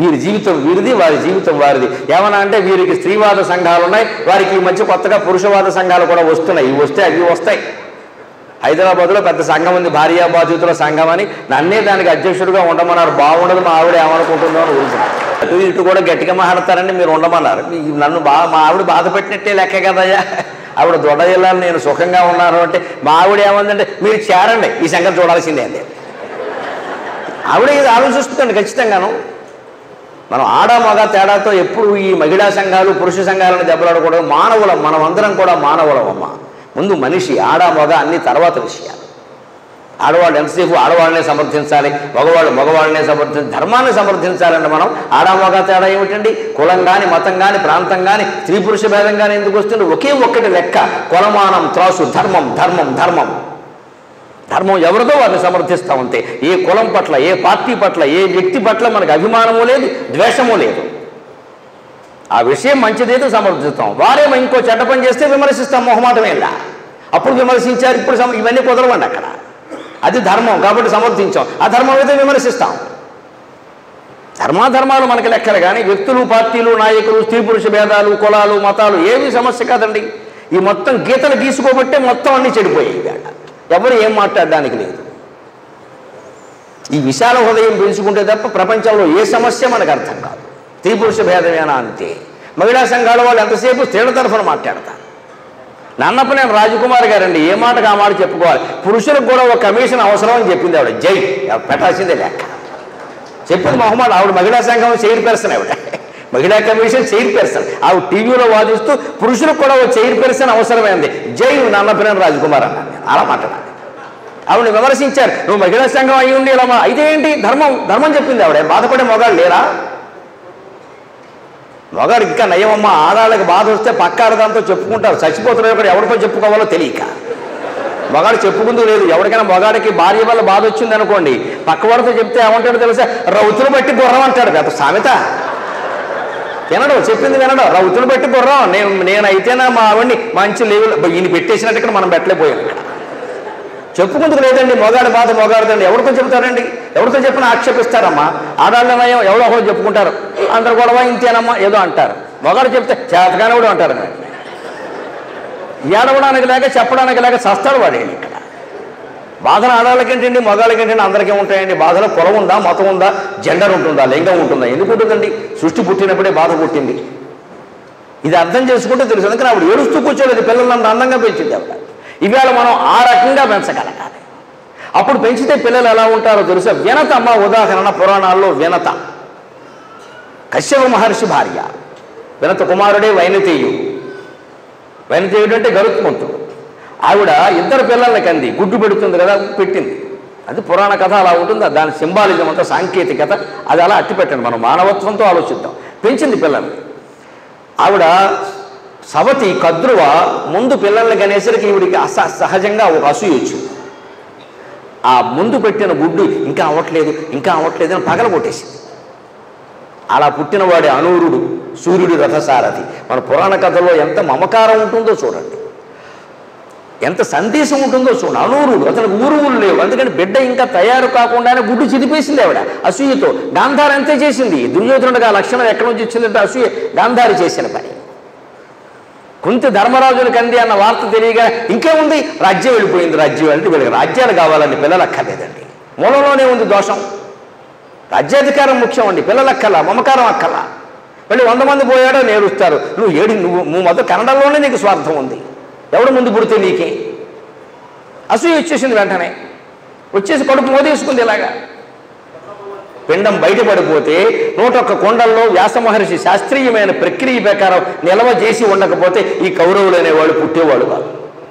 వీరి జీవితం వీరిది వారి జీవితం వారిది ఏమన్నా అంటే వీరికి స్త్రీవాద సంఘాలు ఉన్నాయి వారికి ఈ మధ్య కొత్తగా పురుషవాద సంఘాలు కూడా వస్తున్నాయి ఇవి వస్తే అవి వస్తాయి హైదరాబాద్లో పెద్ద సంఘం ఉంది భార్యా బాధితుల సంఘం అని నన్నే దానికి అధ్యక్షుడిగా ఉండమన్నారు బాగుండదు మా ఆవిడ ఏమనుకుంటుందో అని ఊరుకున్నాను అటు ఇటు కూడా గట్టిగా మాట్లాడతారని మీరు ఉండమన్నారు మీ- నన్ను బా మా ఆవిడ బాధ పెట్టినట్టే లెక్క కదయ్యా ఆవిడ దొడ్డ జిల్లాలో నేను సుఖంగా ఉన్నాను అంటే మా ఆవిడ ఏమందంటే మీరు చేరండి ఈ సంగతి చూడాల్సిందే అండి ఆవిడ ఇది ఆలోచిస్తుందండి ఖచ్చితంగాను మనం ఆడ మగ తేడాతో ఎప్పుడు ఈ మహిళా సంఘాలు పురుష సంఘాలను దెబ్బలాడకూడదు మానవులం మనం అందరం కూడా మానవులం అమ్మ ముందు మనిషి ఆడ మగ అన్ని తర్వాత విషయాలు ఆడవాళ్ళు ఎంతసేపు ఆడవాళ్ళనే సమర్థించాలి మగవాళ్ళు మగవాళ్ళనే సమర్థించాలి ధర్మాన్ని సమర్థించాలండి మనం ఆడ మగ తేడా ఏమిటండి కులం కానీ మతం కానీ ప్రాంతం కానీ స్త్రీ పురుష భేదం కానీ ఎందుకు వస్తుంది ఒకే ఒక్కటి లెక్క కొలమానం త్రాసు ధర్మం ధర్మం ధర్మం ధర్మం ఎవరిదో వారిని సమర్థిస్తూ ఉంటే ఏ కులం పట్ల ఏ పార్టీ పట్ల ఏ వ్యక్తి పట్ల మనకు అభిమానము లేదు ద్వేషము లేదు ఆ విషయం మంచిదేదో సమర్థిస్తాం వారేమో ఇంకో చెడ్డ పని చేస్తే విమర్శిస్తాం మొహమాటమేలా అప్పుడు విమర్శించారు ఇప్పుడు సమ- ఇవన్నీ కుదరవండి అక్కడ అది ధర్మం కాబట్టి సమర్థించాం ఆ ధర్మం అయితే విమర్శిస్తాం ధర్మాధర్మాలు మనకి లెక్కలు కానీ వ్యక్తులు పార్టీలు నాయకులు స్త్రీ పురుష భేదాలు కులాలు మతాలు ఏవి సమస్య కాదండి ఈ మొత్తం గీతలు గీసుకోబట్టే మొత్తం అన్నీ చెడిపోయాయి ఇవాళ ఎవరు ఏం మాట్లాడడానికి లేదు ఈ విశాల హృదయం పెంచుకుంటే తప్ప ప్రపంచంలో ఏ సమస్య మనకు అర్థం కాదు స్త్రీ పురుష భేదమేనా అంతే మహిళా సంఘాల వాళ్ళు ఎంతసేపు స్త్రీల తరఫున మాట్లాడతారు నన్నప్ప నేను రాజకుమార్ గారండి ఏ మాటకు ఆ మాట చెప్పుకోవాలి పురుషులకు కూడా ఒక కమిషన్ అవసరం అని చెప్పింది ఆవిడ జై పెట్టాల్సిందే లెక్క చెప్పింది మొహమ్మద్ ఆవిడ మహిళా సంఘం చైర్ పర్సన్ ఆవిడ మహిళా కమిషన్ చైర్ పర్సన్ ఆవిడ టీవీలో వాదిస్తూ పురుషులకు కూడా ఒక చైర్ పర్సన్ అవసరమైంది జై నన్నపనేని రాజకుమార్ అన్నాను నేను. అలా మాట్లాడాలి ఆవిడని విమర్శించారు నువ్వు మహిళా సంఘం అయి ఉండి ఇలా మా- అయితే ఏంటి ధర్మం ధర్మం చెప్పింది ఆవిడ బాధపడే మొగాళ్ళు లేరా మొగాడు ఇంకా నయమమ్మ ఆడాళ్ళకి బాధ వస్తే పక్క ఆడదాంతో చెప్పుకుంటారు చచ్చిపోతున్నారు కూడా ఎవరితో చెప్పుకోవాలో తెలియక మగాడు చెప్పుకుంటూ లేదు ఎవరికైనా మగాడికి భార్య వల్ల బాధ వచ్చింది అనుకోండి పక్కవాడితో చెప్తే ఏమంటాడో తెలుసా రౌతులు బట్టి గుర్రం అంటాడు పెద్ద సామెత వినడు చెప్పింది వినడు రౌతులు బట్టి గుర్రం నేను నేనైతేనా మా ఆవిడ్ని మంచి లేవులు ఈయన పెట్టేసినట్టు ఇక్కడ మనం పెట్టలేకపోయాం ఇక్కడ చెప్పుకుందుకు లేదండి మొగాడి బాధ మొగాడుదండి ఎవరితో చెప్తారండి ఎవరితో చెప్పినా ఆక్షేపిస్తారమ్మా ఆడాళ్ళనయం ఎవరో ఒకరు చెప్పుకుంటారు అందరు గొడవ ఇంతేనమ్మా ఏదో అంటారు మొగాడు చెప్తే చేతగానే కూడా అంటారు ఏడవడానికి లేక చెప్పడానికి లేక సస్తాడు వాడేయండి ఇక్కడ బాధలు ఆడాళ్ళకేంటండి మగాళ్ళకేంటండి అందరికీ ఉంటాయండి బాధలో కులం ఉందా మతం ఉందా జెండర్ ఉంటుందా లింగం ఉంటుందా ఎందుకు ఉంటుందండి సృష్టి పుట్టినప్పుడే బాధ పుట్టింది ఇది అర్థం చేసుకుంటే తెలుసు అందుకని ఆవిడ ఏడుస్తూ కూర్చోలేదు పిల్లలు అంత అందంగా పెంచింది ఆవిడ ఇవాళ మనం ఆ రకంగా పెంచగలగాలి అప్పుడు పెంచితే పిల్లలు ఎలా ఉంటారో తెలుసా వినత అమ్మ ఉదాహరణ పురాణాల్లో వినత కశ్యప మహర్షి భార్య వినత కుమారుడే వైనతేయుడు వైనతేయుడు అంటే గరుత్మంతుడు ఆవిడ ఇద్దరు పిల్లల్ని కంది గుడ్డు పెడుతుంది కదా పెట్టింది అది పురాణ కథ అలా ఉంటుంది దాని సింబాలిజం అంతా సాంకేతికత అది అలా అట్టి పెట్టండి మనం మానవత్వంతో ఆలోచిద్దాం పెంచింది పిల్లల్ని ఆవిడ సవతి కద్రువ ముందు పిల్లల్ని కనేసరికి ఈవిడికి అస సహజంగా ఒక అసూయ వచ్చింది ఆ ముందు పెట్టిన గుడ్డు ఇంకా అవ్వట్లేదు ఇంకా అవ్వట్లేదు అని పగల కొట్టేసింది అలా పుట్టినవాడి అనూరుడు సూర్యుడి రథసారథి మన పురాణ కథలో ఎంత మమకారం ఉంటుందో చూడండి ఎంత సందేశం ఉంటుందో చూడండి అనూరుడు అతనికి ఊరువులు లేవు అందుకని బిడ్డ ఇంకా తయారు కాకుండానే గుడ్డు చిదిపేసింది ఆవిడ అసూయతో గాంధారి అంతే చేసింది దుర్యోధనుడిగా ఆ లక్షణం ఎక్కడి నుంచి వచ్చిందంటే అసూయ గాంధారి చేసిన పని కుంతి ధర్మరాజుని కంది అన్న వార్త తెలియగా ఇంకేముంది రాజ్యం వెళ్ళిపోయింది రాజ్యం అంటే వీళ్ళకి రాజ్యాలు కావాలండి పిల్లలు అక్కర్లేదండి మూలంలోనే ఉంది దోషం రాజ్యాధికారం ముఖ్యం అండి పిల్లలు అక్కల మమకారం అక్కల మళ్ళీ వంద మంది పోయాడో నేరుస్తారు నువ్వు ఏడు నువ్వు నువ్వు మొదలు కన్నడలోనే నీకు స్వార్థం ఉంది ఎవడు ముందు పుడితే నీకే అసూయ వచ్చేసింది వెంటనే వచ్చేసి కడుపు మోదేసుకుంది ఇలాగా పిండం బయటపడిపోతే నూట ఒక్క కొండల్లో వ్యాస మహర్షి శాస్త్రీయమైన ప్రక్రియ ప్రకారం నిల్వ చేసి ఉండకపోతే ఈ కౌరవులు అనేవాడు పుట్టేవాడు కాదు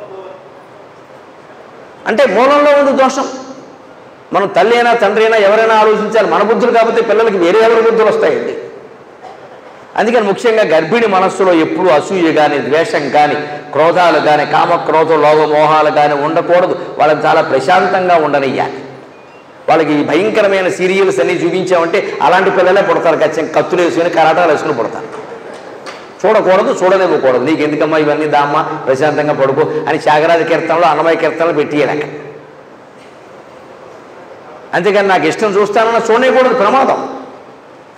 అంటే మూలంలో ఉంది దోషం మనం తల్లి అయినా తండ్రి అయినా ఎవరైనా ఆలోచించాలి మన బుద్ధులు కాకపోతే పిల్లలకి వేరే ఎవరి బుద్ధులు వస్తాయండి అందుకని ముఖ్యంగా గర్భిణి మనస్సులో ఎప్పుడూ అసూయ కానీ ద్వేషం కానీ క్రోధాలు కానీ కామ క్రోధ లోభ మోహాలు కానీ ఉండకూడదు వాళ్ళని చాలా ప్రశాంతంగా ఉండనియ్యాలి వాళ్ళకి ఈ భయంకరమైన సీరియల్స్ అన్ని చూపించామంటే అలాంటి పిల్లలే పుడతారు ఖచ్చితంగా కత్తులు వేసుకుని కరాటాలు వేసుకుని పుడతారు చూడకూడదు చూడనివ్వకూడదు నీకు ఎందుకమ్మా ఇవన్నీ దామ్మా ప్రశాంతంగా పడుకో అని త్యాగరాజ కీర్తనలో అన్నమయ కీర్తనలు పెట్టియలేక అంతేకాని నాకు ఇష్టం చూస్తానన్న చూడకూడదు ప్రమాదం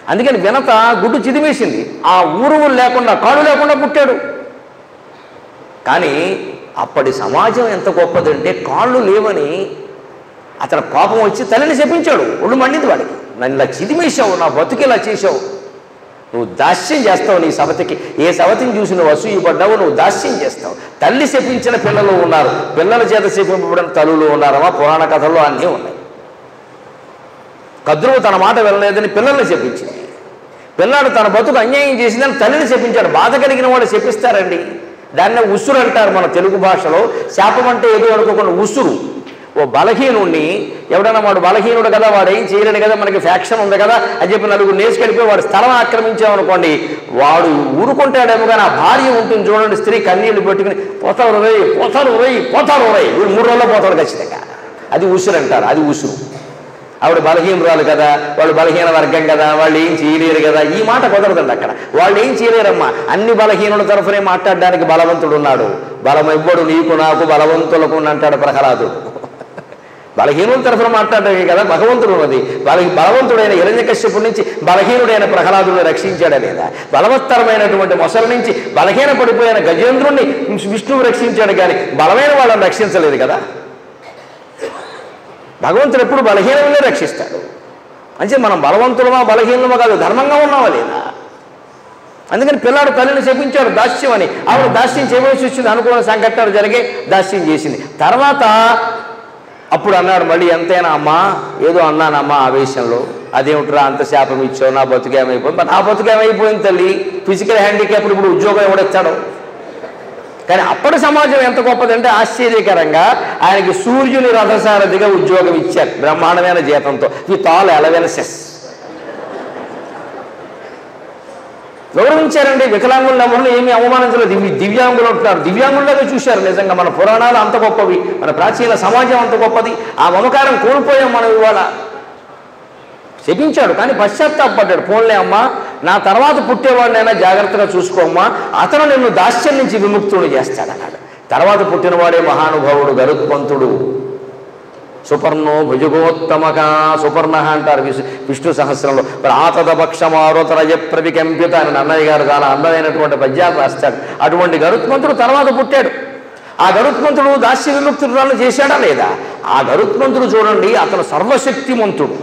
అందుకని వినత గుడ్డు చిదిమేసింది ఆ ఊరువులు లేకుండా కాళ్ళు లేకుండా పుట్టాడు కానీ అప్పటి సమాజం ఎంత గొప్పదంటే కాళ్ళు లేవని అతను కోపం వచ్చి తల్లిని చెప్పించాడు ఒళ్ళు మండింది వాడికి నన్ను ఇలా చిదిమేశావు నా బతుకు ఇలా చేశావు నువ్వు దాస్యం చేస్తావు నీ సవతికి ఏ సవతిని చూసి నువ్వు అసూయపడ్డావు నువ్వు దాస్యం చేస్తావు తల్లి శపించిన పిల్లలు ఉన్నారు పిల్లల చేత శపింపబడిన తల్లులు ఉన్నారమ్మా పురాణ కథల్లో అన్నీ ఉన్నాయి కద్రువు తన మాట వెళ్ళలేదని పిల్లల్ని చెప్పించింది పిల్లాడు తన బతుకు అన్యాయం చేసిందని తల్లిని చెప్పించాడు బాధ కలిగిన వాడు చెప్పిస్తారండి దాన్నే ఉసురు అంటారు మన తెలుగు భాషలో శాపం అంటే ఏదో అనుకోకుండా ఉసురు ఓ బలహీనుణ్ణి ఎవడన్నా వాడు బలహీనుడు కదా వాడు ఏం చేయలేడు కదా మనకి ఫ్యాక్షన్ ఉంది కదా అని చెప్పి నలుగురు నేసుకెళ్ళిపోయి వాడు స్థలం ఆక్రమించామనుకోండి వాడు ఊరుకుంటాడేమో కానీ ఆ భార్య ఉంటుంది చూడండి స్త్రీ కన్నీళ్లు పెట్టుకుని పోతారు రై పోతారు రై పోతారు రై వీడు మూడు రోజుల్లో పోతాడు ఖచ్చితంగా అది ఉసురు అంటారు అది ఉసురు ఆవిడ బలహీనరాలు కదా వాళ్ళు బలహీన వర్గం కదా వాళ్ళు ఏం చేయలేరు కదా ఈ మాట కుదరదండి అక్కడ వాళ్ళు ఏం చేయలేరమ్మా అన్ని బలహీనుల తరఫునే మాట్లాడడానికి బలవంతుడు ఉన్నాడు బలం ఇవ్వడు నీకు నాకు బలవంతులకు అంటాడు ప్రహ్లాదు బలహీనుల తరఫున మాట్లాడమే కదా భగవంతుడు ఉన్నది బల బలవంతుడైన హిరణ్యకశ్యపుడి నుంచి బలహీనుడైన ప్రహ్లాదుని రక్షించాడా లేదా బలవత్తరమైనటువంటి మొసల నుంచి బలహీన పడిపోయిన గజేంద్రుణ్ణి విష్ణువు రక్షించాడు కానీ బలమైన వాళ్ళని రక్షించలేదు కదా భగవంతుడు ఎప్పుడు బలహీనమే రక్షిస్తాడు అంటే మనం బలవంతులమా బలహీనమా కాదు ధర్మంగా ఉన్నావా లేదా అందుకని పిల్లాడు తల్లిని చెప్పించాడు దాస్యం అని ఆవిడ దాస్యం చేయవలసి వచ్చింది అనుకున్న సంఘటనలు జరిగే దాస్యం చేసింది తర్వాత అప్పుడు అన్నాడు మళ్ళీ ఎంతైనా అమ్మా ఏదో అన్నానమ్మా ఆవేశంలో అదేమిట్రా అంత శాపం ఇచ్చావు నా బతుకేమైపోయింది మరి నా బతుకేమైపోయింది తల్లి ఫిజికల్ హ్యాండిక్యాప్ ఇప్పుడు ఉద్యోగం ఎవడెత్తాడు కానీ అప్పటి సమాజం ఎంత గొప్పదంటే ఆశ్చర్యకరంగా ఆయనకి సూర్యుని రథసారథిగా ఉద్యోగం ఇచ్చారు బ్రహ్మాండమైన జీతంతో విత్ ఆల్ ఎలవెన్సెస్ గౌరవించారండి వికలాంగులు ఎవరిని ఏమీ అవమానించలేదు దివ్య దివ్యాంగులు అంటున్నారు దివ్యాంగుల్లాగా చూశారు నిజంగా మన పురాణాలు అంత గొప్పవి మన ప్రాచీన సమాజం అంత గొప్పది ఆ మమకారం కోల్పోయాం మనం ఇవాళ శపించాడు కానీ పశ్చాత్తాపడ్డాడు పోన్లే అమ్మా నా తర్వాత పుట్టేవాడినైనా జాగ్రత్తగా చూసుకోమ్మా అతను నిన్ను దాస్యం నుంచి విముక్తుడు చేస్తాడన్నాడు తర్వాత పుట్టినవాడే మహానుభావుడు గరుత్పంతుడు సుపర్ణో భుజగోత్తమక సుపర్ణ అంటారు విష్ణు విష్ణు సహస్రంలో ప్రాతదపక్షమారుతరజ ప్రవికంపిత అని అన్నయ్య గారు చాలా అందమైనటువంటి పద్యాలు రాస్తాడు అటువంటి గరుత్మంతుడు తర్వాత పుట్టాడు ఆ గరుత్మంతుడు దాస్య విముక్తురాలను చేశాడా లేదా ఆ గరుత్మంతుడు చూడండి అతను సర్వశక్తిమంతుడు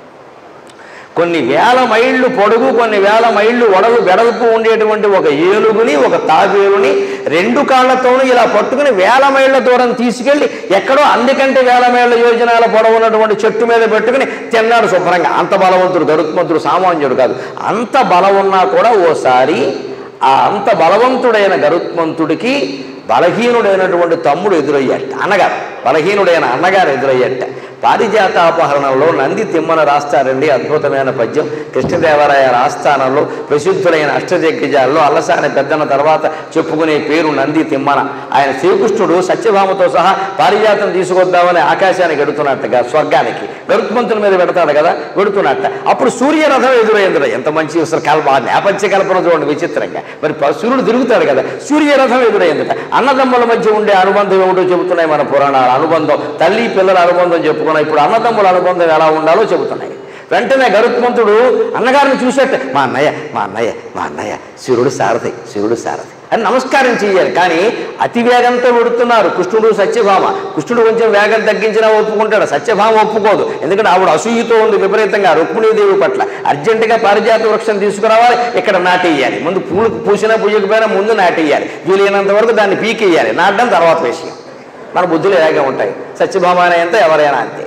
కొన్ని వేల మైళ్ళు పొడుగు కొన్ని వేల మైళ్ళు వడలు వెడల్పు ఉండేటువంటి ఒక ఏనుగుని ఒక తాబేలుని రెండు కాళ్ళతోనూ ఇలా పట్టుకుని వేల మైళ్ళ దూరం తీసుకెళ్ళి ఎక్కడో అందుకంటే వేల మైళ్ళ యోజనాల పొడవు ఉన్నటువంటి చెట్టు మీద పెట్టుకుని తిన్నాడు శుభ్రంగా అంత బలవంతుడు గరుత్మంతుడు సామాన్యుడు కాదు అంత బలం ఉన్నా కూడా ఓసారి ఆ అంత బలవంతుడైన గరుత్మంతుడికి బలహీనుడైనటువంటి తమ్ముడు ఎదురయ్యాట అన్నగారు బలహీనుడైన అన్నగారు ఎదురయ్యాట పారిజాతాపహరణంలో నంది తిమ్మన రాస్తారండి అద్భుతమైన పద్యం కృష్ణదేవరాయ ఆస్థానంలో ప్రసిద్ధులైన అష్టదిగ్గజాల్లో అల్లసాని పెద్దన తర్వాత చెప్పుకునే పేరు నంది తిమ్మన ఆయన శ్రీకృష్ణుడు సత్యభామతో సహా పారిజాతం తీసుకొద్దామని ఆకాశానికి ఎడుతున్నట్టుగా స్వర్గానికి గరుత్మంతుల మీద పెడతాడు కదా వెడుతున్నట్ట అప్పుడు సూర్యరథం ఎదురైందిరా ఎంత మంచి అసలు కల్ప ఆ నేపథ్య కల్పన చూడండి విచిత్రంగా మరి ప- సూర్యుడు తిరుగుతాడు కదా సూర్యరథం ఎదురైందట అన్నదమ్ముల మధ్య ఉండే అనుబంధం ఏమిటో చెబుతున్నాయి మన పురాణాలు అనుబంధం తల్లి పిల్లల అనుబంధం చెప్పుకున్నాయి ఇప్పుడు అన్నదమ్ముల అనుబంధం ఎలా ఉండాలో చెబుతున్నాయి వెంటనే గరుత్మంతుడు అన్నగారిని చూసేట మా అన్నయ్య మా అన్నయ్య మా అన్నయ్య శివుడు సారథి శివుడు సారథి అని నమస్కారం చేయాలి కానీ అతి వేగంతో వెడుతున్నారు కృష్ణుడు సత్యభామ కృష్ణుడు కొంచెం వేగం తగ్గించినా ఒప్పుకుంటాడు సత్యభామ ఒప్పుకోదు ఎందుకంటే ఆవిడ అసూయతో ఉంది విపరీతంగా రుక్మిణీదేవి పట్ల అర్జెంటుగా పారిజాత వృక్షం తీసుకురావాలి ఇక్కడ నాటేయాలి ముందు పూలు పూసినా పూయకపోయినా ముందు నాటేయాలి వీలైనంత వరకు దాన్ని పీకేయాలి నాటడం తర్వాత విషయం మన బుద్ధులు ఇలాగే ఉంటాయి సత్యభామ అనే ఎంత ఎవరైనా అంతే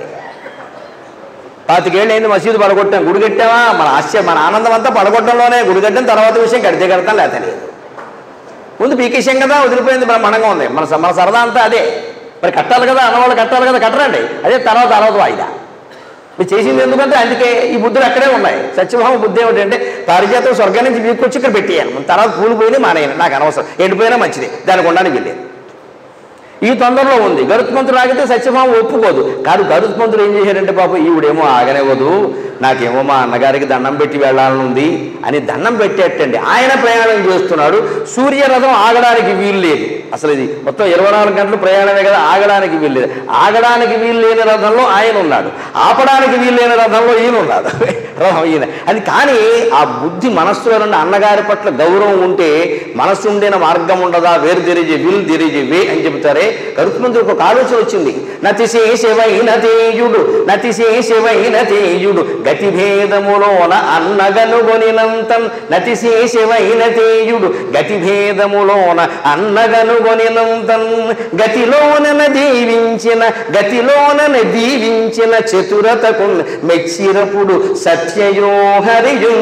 పాతికేళ్ళు అయింది మసీదు పడగొట్టాం గుడి కట్టామా మన ఆశ్చర్య మన ఆనందం అంతా పడగొట్టడంలోనే గుడి కట్టిన తర్వాత విషయం కడితే కడతాం లేత లేదు ముందు పీకేసాం కదా వదిలిపోయింది బ్రహ్మాండంగా ఉంది మన స- మన సరదా అంతా అదే మరి కట్టాలి కదా అన్నవాళ్ళు కట్టాలి కదా కట్టరండి అదే తర్వాత తర్వాత వాయిదా మీరు చేసింది ఎందుకంటే అందుకే ఈ బుద్ధులు అక్కడే ఉన్నాయి సత్యభామ బుద్ధి ఏమిటంటే పారిజాతం స్వర్గం నుంచి తీసుకొచ్చి ఇక్కడ పెట్టేయాలి మన తర్వాత పూలు పోయినా మానేయండి నాకు అనవసరం ఎండిపోయినా మంచిది దానికి ఉండడానికి వెళ్ళేది ఈ తొందరలో ఉంది గరుత్మంతుడు ఆగితే సత్యభామ ఒప్పుకోదు కాదు గరుత్మంతుడు ఏం చేశారంటే పాపం ఈవిడేమో ఆగనివ్వదు నాకేమో మా అన్నగారికి దండం పెట్టి వెళ్ళాలని ఉంది అని దండం పెట్టేటండి ఆయన ప్రయాణం చేస్తున్నాడు సూర్యరథం ఆగడానికి వీలు లేదు అసలు ఇది మొత్తం ఇరవై నాలుగు గంటలు ప్రయాణమే కదా ఆగడానికి వీలు లేదు ఆగడానికి వీలు లేని రథంలో ఆయన ఉన్నాడు ఆపడానికి వీలు లేని రథంలో ఈయన ఉన్నాడు రథం ఈయన అది కానీ ఆ బుద్ధి మనస్సులో నుండి అన్నగారి పట్ల గౌరవం ఉంటే మనస్సు ఉండిన మార్గం ఉండదా వేరు తెరిజే విల్ తెరిజే వే అని చెబుతారే గరుత్మంతుడికి ఒక ఆలోచన వచ్చింది నతి శేషవైన తేయుడు నతి శేషవైన తేయుడు గతి భేదములోన అన్నగనుగొనినంతం నతి శేషవైన తేయుడు గతి భేదములోన అన్నగనుగొనినంతం గతిలోన దీవించిన గతిలోన దీవించిన చతురతకు మెచ్చిరపుడు సత్యయో హరియు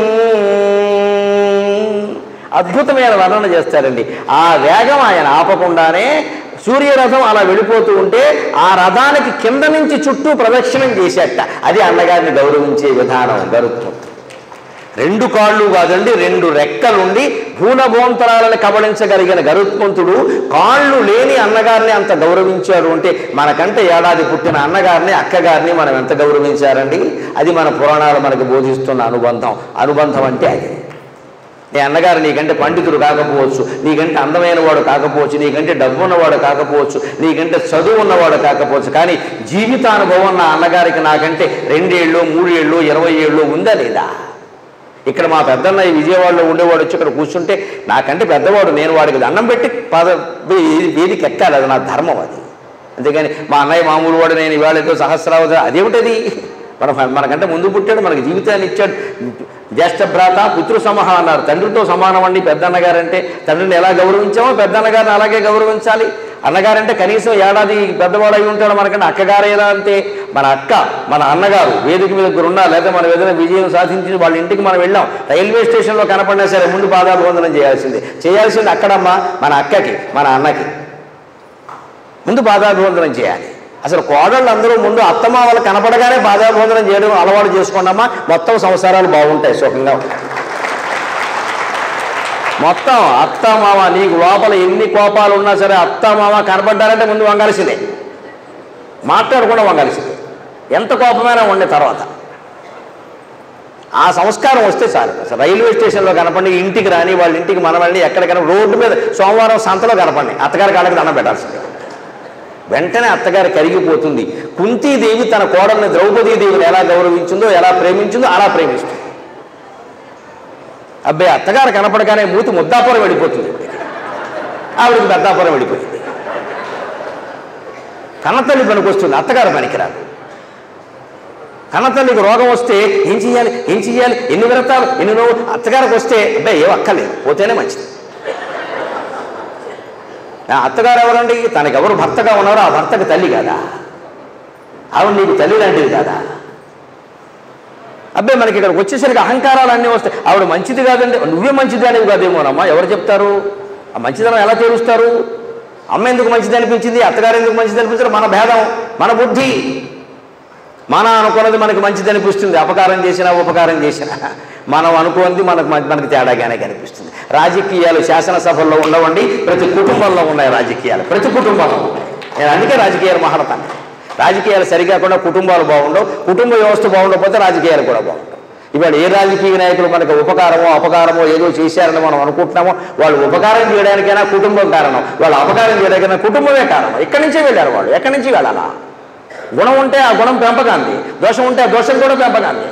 అద్భుతమైన వర్ణన చేస్తారండి ఆ వేగం ఆయన ఆపకుండానే సూర్యరథం అలా వెళ్ళిపోతూ ఉంటే ఆ రథానికి కింద నుంచి చుట్టూ ప్రదక్షిణం చేసేట అది అన్నగారిని గౌరవించే విధానం గరుత్వం రెండు కాళ్ళు కాదండి రెండు రెక్కలుండి భూనభోంతరాలను కబళించగలిగిన గరుత్మంతుడు కాళ్ళు లేని అన్నగారిని అంత గౌరవించాడు అంటే మనకంటే ఏడాది పుట్టిన అన్నగారిని అక్కగారిని మనం ఎంత గౌరవించారండి అది మన పురాణాలు మనకు బోధిస్తున్న అనుబంధం అనుబంధం అంటే అది నీ అన్నగారు నీకంటే పండితుడు కాకపోవచ్చు నీకంటే అందమైన వాడు కాకపోవచ్చు నీకంటే డబ్బు ఉన్నవాడు కాకపోవచ్చు నీకంటే చదువు ఉన్నవాడు కాకపోవచ్చు కానీ జీవితానుభవం నా అన్నగారికి నాకంటే రెండేళ్ళు మూడేళ్ళు ఇరవై ఏళ్ళు ఉందా లేదా ఇక్కడ మా పెద్దన్న ఈ విజయవాడలో ఉండేవాడు వచ్చి ఇక్కడ కూర్చుంటే నాకంటే పెద్దవాడు నేను వాడికి దండం పెట్టి పద వే- వేదిక ఎక్కాలి అది నా ధర్మం అది అంతేగాని మా అన్నయ్య మామూలు వాడు నేను ఇవాళ ఏదో సహస్రావతి అదేమిటది మన మనకంటే ముందు పుట్టాడు మనకి జీవితాన్ని ఇచ్చాడు జ్యేష్ఠ భ్రాత పితృ సమహ అన్నారు తండ్రితో సమానం అండి పెద్దన్నగారంటే తండ్రిని ఎలా గౌరవించామో పెద్దన్నగారిని అలాగే గౌరవించాలి అన్నగారంటే కనీసం ఏడాది పెద్దవాడు అయి ఉంటాడు మనకంటే అక్కగారు ఎలా అంతే మన అక్క మన అన్నగారు వేదిక మీద ఉన్నా లేదా మనం ఏదైనా విజయం సాధించి వాళ్ళ ఇంటికి మనం వెళ్ళాం రైల్వే స్టేషన్లో కనపడినా సరే ముందు పాదాభివందనం చేయాల్సిందే చేయాల్సింది అక్కడమ్మా మన అక్కకి మన అన్నకి ముందు పాదాభివందనం చేయాలి అసలు కోడళ్ళు అందరూ ముందు అత్తమామలు కనపడగానే పాదాభివందనం చేయడం అలవాటు చేసుకోండమ్మా మొత్తం సంసారాలు బాగుంటాయి సుఖంగా ఉంటాయి మొత్తం అత్త మామ నీకు లోపల ఎన్ని కోపాలు ఉన్నా సరే అత్త మామ కనపడ్డారంటే ముందు వంగాల్సిందే మాట్లాడకుండా వంగాల్సిందే ఎంత కోపమైనా ఉండే తర్వాత ఆ సంస్కారం వస్తే చాలు అసలు రైల్వే స్టేషన్లో కనపడి ఇంటికి రాని వాళ్ళ ఇంటికి మనం వెళ్ళి ఎక్కడికైనా రోడ్డు మీద సోమవారం సంతలో కనపడి అత్తగారి కాళ్ళకి దండం పెట్టాల్సిందే వెంటనే అత్తగారు కరిగిపోతుంది కుంతీదేవి తన కోడల్ని ద్రౌపదీదేవిని ఎలా గౌరవించిందో ఎలా ప్రేమించిందో అలా ప్రేమిస్తుంది అబ్బాయి అత్తగారు కనపడగానే మూతి ముద్దాపురం వెళ్ళిపోతుంది ఆవిడకి పెద్దాపురం వెళ్ళిపోయింది కన్నతల్లి పనికొస్తుంది అత్తగారు పనికిరాదు కన్నతల్లికి రోగం వస్తే ఏం చెయ్యాలి ఏం చెయ్యాలి ఎన్ని వ్రతాలు ఎన్ని నువ్వు అత్తగారికి వస్తే అబ్బాయి ఏం అక్కర్లేదు పోతేనే మంచిది ఆ అత్తగారు ఎవరండి తనకి ఎవరు భర్తగా ఉన్నారో ఆ భర్తకి తల్లి కాదా ఆవిడ నీకు తల్లి లాంటిది కాదా అబ్బాయి మనకి ఇక్కడికి వచ్చేసరికి అహంకారాలు అన్నీ వస్తాయి ఆవిడ మంచిది కాదండి నువ్వే మంచిది అనేవి కాదేమోనమ్మా ఎవరు చెప్తారు ఆ మంచిదనం ఎలా తెలుస్తారు అమ్మ ఎందుకు మంచిది అనిపించింది అత్తగారు ఎందుకు మంచిది అనిపించారు మన భేదం మన బుద్ధి మన అనుకున్నది మనకి మంచిది అనిపిస్తుంది అపకారం చేసినా ఉపకారం చేసినా మనం అనుకున్నది మనకు మన- మనకి తేడాగానే కనిపిస్తుంది రాజకీయాలు శాసనసభల్లో ఉండవండి ప్రతి కుటుంబంలో ఉన్నాయి రాజకీయాలు ప్రతి కుటుంబంలో ఉన్నాయి నేను అందుకే రాజకీయాలు మహడతాను రాజకీయాలు సరికాకుండా కుటుంబాలు బాగుండవు కుటుంబ వ్యవస్థ బాగుండకపోతే రాజకీయాలు కూడా బాగుండవు ఇవాళ ఏ రాజకీయ నాయకులు మనకు ఉపకారమో అపకారమో ఏదో చేశారని మనం అనుకుంటున్నామో వాళ్ళు ఉపకారం చేయడానికైనా కుటుంబం కారణం వాళ్ళు అపకారం చేయడానికైనా కుటుంబమే కారణం ఎక్కడి నుంచే వెళ్ళారు వాళ్ళు ఎక్కడి నుంచి వెళ్ళాలా గుణం ఉంటే ఆ గుణం పెంపకాంది దోషం ఉంటే ఆ దోషం కూడా పెంపకాంది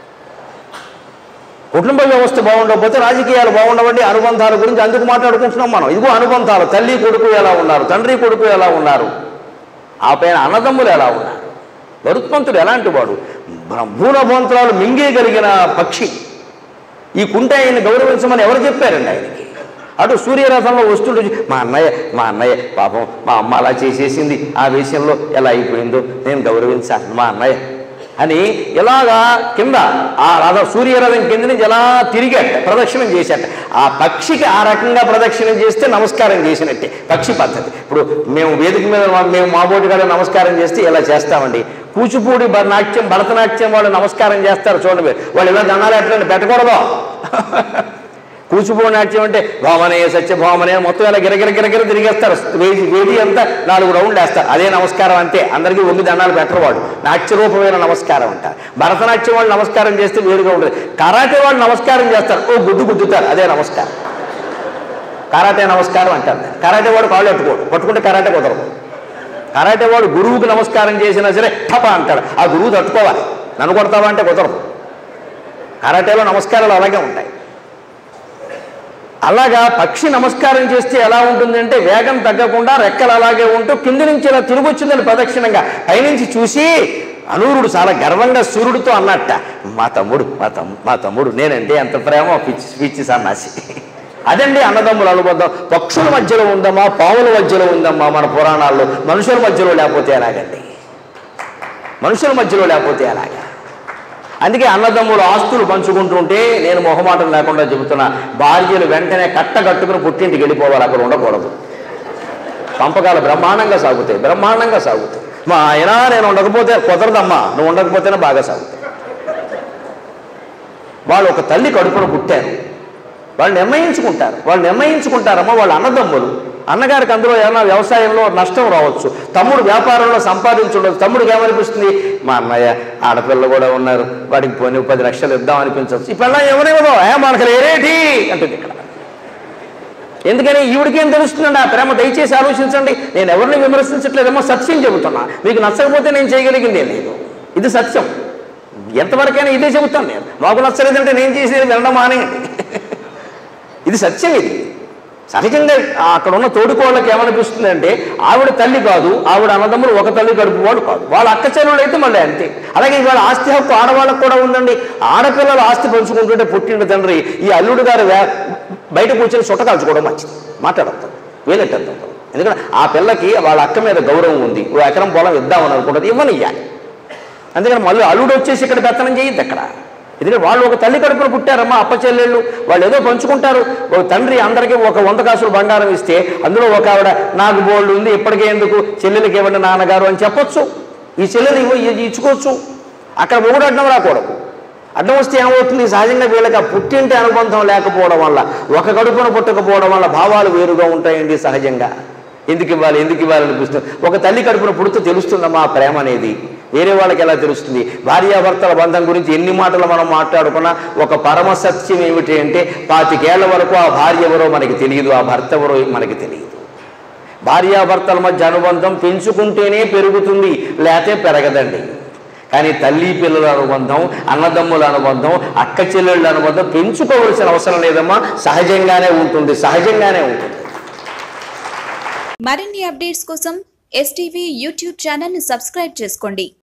కుటుంబ వ్యవస్థ బాగుండకపోతే రాజకీయాలు బాగుండవండి అనుబంధాల గురించి అందుకు మాట్లాడుకుంటున్నాం మనం ఇదిగో అనుబంధాలు తల్లి కొడుకు ఎలా ఉన్నారు తండ్రి కొడుకు ఎలా ఉన్నారు ఆ పైన అన్నదమ్ములు ఎలా ఉన్నారు గరుత్మంతుడు ఎలాంటి వాడు భూనభవంతురాలు మింగేయగలిగిన పక్షి ఈ కుంట ఆయన్ని గౌరవించమని ఎవరు చెప్పారండి ఆయనకి అటు సూర్యరథంలో వస్తుంటే చూ- మా అన్నయ్య మా అన్నయ్య పాపం మా అమ్మ అలా చేసేసింది ఆ విషయంలో ఎలా అయిపోయిందో నేను గౌరవించాను మా అన్నయ్య అని ఇలాగా కింద ఆ రథ సూర్యరథం కింద నుంచి ఎలా తిరిగట ప్రదక్షిణం చేశాట ఆ పక్షికి ఆ రకంగా ప్రదక్షిణం చేస్తే నమస్కారం చేసినట్టే పక్షి పద్ధతి ఇప్పుడు మేము వేదిక మీద మా- మేము మా బోటి కాడ నమస్కారం చేస్తే ఇలా చేస్తామండి కూచిపూడి భ- నాట్యం భరతనాట్యం వాళ్ళు నమస్కారం చేస్తారు చూడండి మీరు. వాళ్ళు ఇలా దండాలు ఎట్లండి పెట్టకూడదు కూచిపూడి నాట్యం అంటే భామనే సత్యభామనే మొత్తం ఇలా గిరగిర గిరగిర తిరిగేస్తారు వేది వేది అంతా నాలుగు రౌండ్లు వేస్తారు అదే నమస్కారం అంతే అందరికీ ఒంగి దండాలు పెట్టరు వాడు నాట్యరూపమైన నమస్కారం అంటారు భరతనాట్యం వాళ్ళు నమస్కారం చేస్తే వేరుగా ఉంటుంది కరాటే వాళ్ళు నమస్కారం చేస్తారు ఓ గుడ్డు గుద్దుతారు అదే నమస్కారం కరాటే నమస్కారం అంటారు కరాటే వాడు కాళ్ళు పట్టుకోడు పట్టుకుంటే కరాటే కుదరదు కరాటే వాడు గురువుకి నమస్కారం చేసినా సరే టప అంటాడు ఆ గురువు తట్టుకోవాలి నన్ను కొడతావా అంటే కుదరదు కరాటేలో నమస్కారాలు అలాగే ఉంటాయి అలాగా పక్షి నమస్కారం చేస్తే ఎలా ఉంటుందంటే వేగం తగ్గకుండా రెక్కలు అలాగే ఉంటూ కింది నుంచి ఇలా తిరిగి వచ్చిందని ప్రదక్షిణంగా పైనుంచి చూసి అనూరుడు చాలా గర్వంగా సూర్యుడితో అన్నట్ట మా తమ్ముడు మా తమ్ మా తమ్ముడు నేనంటే ఎంత ప్రేమ పిచ్చి పిచ్చి సన్నాసి అదండి అన్నదమ్ముల అనుబంధం పక్షుల మధ్యలో ఉందమ్మా పావుల మధ్యలో ఉందమ్మా మన పురాణాల్లో మనుషుల మధ్యలో లేకపోతే ఎలాగండి మనుషుల మధ్యలో లేకపోతే ఎలాగా అందుకే అన్నదమ్ములు ఆస్తులు పంచుకుంటుంటే నేను మొహమాటం లేకుండా చెబుతున్నా భార్యలు వెంటనే కట్ట కట్టుకుని పుట్టింటికి వెళ్ళిపోవాలి అక్కడ ఉండకూడదు పంపకాలు బ్రహ్మాండంగా సాగుతాయి బ్రహ్మాండంగా సాగుతాయి మా ఆయన నేను ఉండకపోతే కుదరదమ్మా నువ్వు ఉండకపోతేనే బాగా సాగుతాయి వాళ్ళు ఒక తల్లి కడుపున పుట్టారు వాళ్ళు నిర్ణయించుకుంటారు వాళ్ళు నిర్ణయించుకుంటారమ్మా వాళ్ళ అన్నదమ్ములు అన్నగారికి అందులో ఏమైనా వ్యవసాయంలో నష్టం రావచ్చు తమ్ముడు వ్యాపారంలో సంపాదించుండదు తమ్ముడికి ఏమనిపిస్తుంది మా అన్నయ్య ఆడపిల్ల కూడా ఉన్నారు వాడికి పోనీ పది లక్షలు ఇద్దాం అనిపించవచ్చు ఈ పిల్ల ఎవరేమో ఏ మనకు లేరేటి అంటుంది ఇక్కడ ఎందుకని ఈవిడికేం తెలుస్తుందండి ఆ ప్రేమ దయచేసి ఆలోచించండి నేను ఎవరిని విమర్శించట్లేదేమో సత్యం చెబుతున్నా మీకు నచ్చకపోతే నేను చేయగలిగిందే లేదు ఇది సత్యం ఎంతవరకైనా ఇదే చెబుతాను నేను మాకు నచ్చలేదంటే నేను చేసేది వినడం మానేయండి ఇది సత్యం ఇది సహజంగా అక్కడ ఉన్న తోడుకోళ్ళకి ఏమనిపిస్తుంది అంటే ఆవిడ తల్లి కాదు ఆవిడ అన్నదమ్ములు ఒక తల్లి గడుపు వాడు కాదు వాళ్ళ అక్క చెల్లెలు అయితే మళ్ళీ అంతే అలాగే ఇవాళ ఆస్తి హక్కు ఆడవాళ్ళకు కూడా ఉందండి ఆడపిల్లల ఆస్తి పంచుకుంటుంటే పుట్టిన తండ్రి ఈ అల్లుడు గారు వే- బయట కూర్చొని చుట్ట కాల్చుకోవడం మంచిది మాట్లాడతాం వేలెట్టద్దాం ఎందుకంటే ఆ పిల్లకి వాళ్ళ అక్క మీద గౌరవం ఉంది ఓ ఎకరం పొలం ఇద్దామని అనుకుంటుంది ఇవ్వనియ్యాలి అందుకని మళ్ళీ అల్లుడు వచ్చేసి ఇక్కడ పెత్తనం చేయొద్దు అక్కడ ఎందుకంటే వాళ్ళు ఒక తల్లి కడుపున పుట్టారమ్మా అప్ప చెల్లెళ్ళు వాళ్ళు ఏదో పంచుకుంటారు ఒక తండ్రి అందరికీ ఒక వంద కాసులు బంగారం ఇస్తే అందులో ఒక ఆవిడ నాకు బోల్డ్ ఉంది ఇప్పటికే ఎందుకు చెల్లెలకి ఇవ్వండి నాన్నగారు అని చెప్పొచ్చు ఈ చెల్లెలు ఇవ్వ ఇది ఇచ్చుకోవచ్చు అక్కడ మొగుడు అడ్డం రాకూడదు అడ్డం వస్తే ఏమవుతుంది సహజంగా వీళ్ళకి ఆ పుట్టింటి అనుబంధం లేకపోవడం వల్ల ఒక కడుపున పుట్టకపోవడం వల్ల భావాలు వేరుగా ఉంటాయండి సహజంగా ఎందుకు ఇవ్వాలి ఎందుకు ఇవ్వాలి అనిపిస్తుంది ఒక తల్లి కడుపున పుడుతూ తెలుస్తుందమ్మా ఆ ప్రేమ అనేది వేరే వాళ్ళకి ఎలా తెలుస్తుంది భార్యాభర్తల బంధం గురించి ఎన్ని మాటలు మనం మాట్లాడుకున్నా ఒక పరమ సత్యం ఏమిటి అంటే పాతికేళ్ల వరకు ఆ భార్య ఎవరో మనకి తెలియదు ఆ భర్త ఎవరో మనకి తెలియదు భార్యాభర్తల మధ్య అనుబంధం పెంచుకుంటేనే పెరుగుతుంది లేతే పెరగదండి కానీ తల్లి పిల్లల అనుబంధం అన్నదమ్ముల అనుబంధం అక్క చెల్లెళ్ళ అనుబంధం పెంచుకోవలసిన అవసరం లేదమ్మా సహజంగానే ఉంటుంది సహజంగానే ఉంటుంది మరిన్ని అప్డేట్స్ కోసం ఎస్టీవీ యూట్యూబ్ ఛానల్ని సబ్స్క్రైబ్ చేసుకోండి